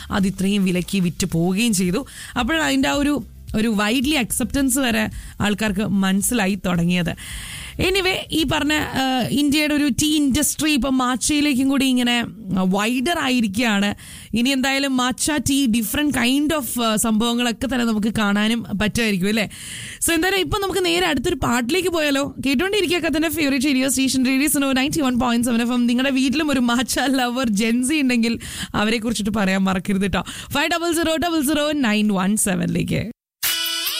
അത് ഇത്രയും വിലയ്ക്ക് വിറ്റ് പോവുകയും ചെയ്തു അപ്പോഴാണ് അതിൻ്റെ ആ ഒരു ഒരു വൈഡ്ലി അക്സെപ്റ്റൻസ് വരെ ആൾക്കാർക്ക് മനസ്സിലായി തുടങ്ങിയത് എനിവേ ഈ പറഞ്ഞ ആ, ഇന്ത്യയുടെ ഒരു ടീ ഇൻഡസ്ട്രി ഇപ്പം മാച്ചയിലേക്കും കൂടി ഇങ്ങനെ വൈഡർ ആയിരിക്കുകയാണ് ഇനി എന്തായാലും മാച്ച ടീ ഡിഫറെന്റ് കൈൻഡ് ഓഫ് സംഭവങ്ങളൊക്കെ തന്നെ നമുക്ക് കാണാനും പറ്റുമായിരിക്കും അല്ലേ സോ എന്തായാലും ഇപ്പം നമുക്ക് നേരെ അടുത്തൊരു പാട്ടിലേക്ക് പോയാലോ കേട്ടോണ്ടിരിക്കുക കത്തന്റെ favourite radio station radio so ninety one point seven F M നിങ്ങളുടെ വീട്ടിലും ഒരു മാച്ച ലവർ ജെൻസി ഉണ്ടെങ്കിൽ അവരെ കുറിച്ചിട്ട് പറയാൻ മറക്കരുത് കേട്ടോ five double zero double zero nine one സെവനിലേക്ക്